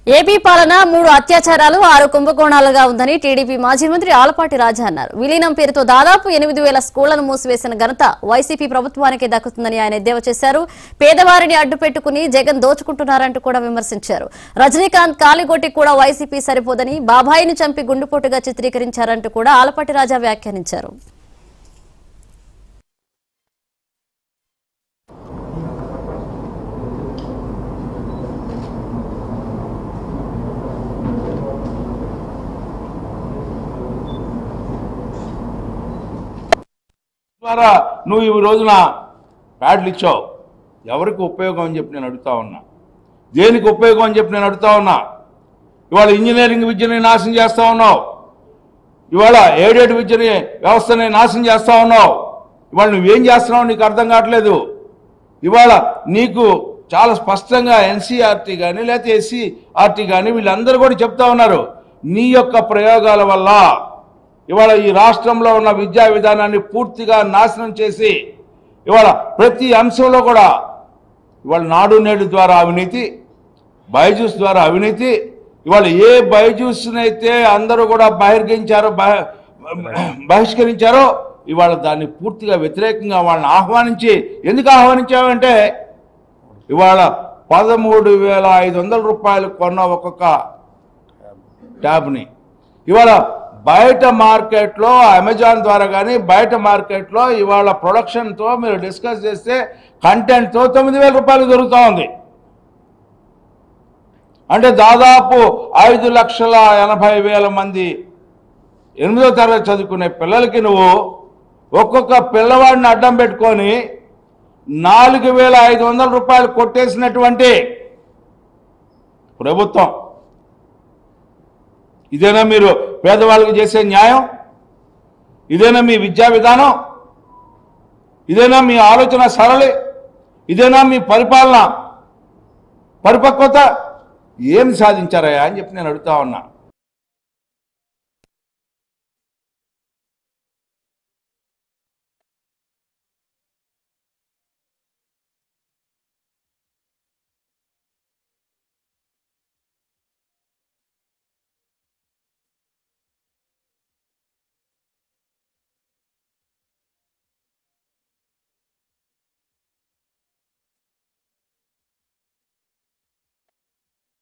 AP పాలన మూడు అత్యాచారాలు ఆరు కుంభకోణాలుగా ఉందని టీడీపీ మాజీ మంత్రి ఆలపాటి రాజా అన్నారు విలీనం పేరుతో దాదాపు ఎనిమిది వేల స్కూళ్లను మూసివేసిన ఘనత వైసీపీ ప్రభుత్వానికి దక్కుతుందని ఆయన ఎద్దేవా చేశారు పేదవారిని అడ్డుపెట్టుకుని జగన్ దోచుకుంటున్నారంటూ కూడా విమర్శించారు రజనీకాంత్ కాలిగొట్టి కూడా వైసీపీ సరిపోదని బాబాయిని చంపి గుండుపోటుగా చిత్రీకరించారంటూ కూడా ఆలపాటి రాజా వ్యాఖ్యానించారు ద్వారా నువ్వు ఈ రోజున ప్యాడ్లు ఇచ్చావు ఎవరికి ఉపయోగం అని చెప్పి నేను అడుగుతా ఉన్నా దేనికి ఉపయోగం అని చెప్పి నేను అడుగుతా ఉన్నా ఇవాళ ఇంజనీరింగ్ విద్యని నాశనం చేస్తా ఉన్నావు ఇవాళ ఏడేడు విద్యని వ్యవస్థని నాశనం చేస్తా ఉన్నావు ఇవాళ నువ్వేం చేస్తున్నావు నీకు అర్థం కావట్లేదు ఇవాళ నీకు చాలా స్పష్టంగా ఎన్సీఆర్టీ కానీ లేకపోతే ఎస్సీఆర్టీ కానీ వీళ్ళందరూ కూడా చెప్తా ఉన్నారు నీ యొక్క ప్రయోగాల వల్ల ఇవాళ ఈ రాష్ట్రంలో ఉన్న విద్యా విధానాన్ని పూర్తిగా నాశనం చేసి ఇవాళ ప్రతి అంశంలో కూడా ఇవాళ నాడు నేడు ద్వారా అవినీతి బైజూస్ ద్వారా అవినీతి ఇవాళ ఏ బైజూస్నైతే అందరూ కూడా బహిర్గించారో బహ- బహిష్కరించారో ఇవాళ దాన్ని పూర్తిగా వ్యతిరేకంగా వాళ్ళని ఆహ్వానించి ఎందుకు ఆహ్వానించామంటే ఇవాళ పదమూడు వేల ఐదు వందల రూపాయలు కొన్న ఒక్కొక్క ట్యాబ్ని ఇవాళ బయట మార్కెట్లో అమెజాన్ ద్వారా కానీ బయట మార్కెట్లో ఇవాళ ప్రొడక్షన్తో మీరు డిస్కస్ చేస్తే కంటెంట్తో తొమ్మిది వేల రూపాయలు దొరుకుతూ ఉంది అంటే దాదాపు ఐదు లక్షల ఎనభై వేల మంది ఎనిమిదో తరగతి చదువుకునే పిల్లలకి నువ్వు ఒక్కొక్క పిల్లవాడిని అడ్డం పెట్టుకొని నాలుగు వేల ఐదు వందల రూపాయలు కొట్టేసినటువంటి ప్రభుత్వం ఇదేనా మీరు పేదవాళ్ళకి చేసే న్యాయం ఇదేనా మీ విద్యా విధానం ఇదేనా మీ ఆలోచన సరళి ఇదేనా మీ పరిపాలన పరిపక్వత ఏం సాధించారయ్యా అని చెప్పి నేను అడుగుతా ఉన్నా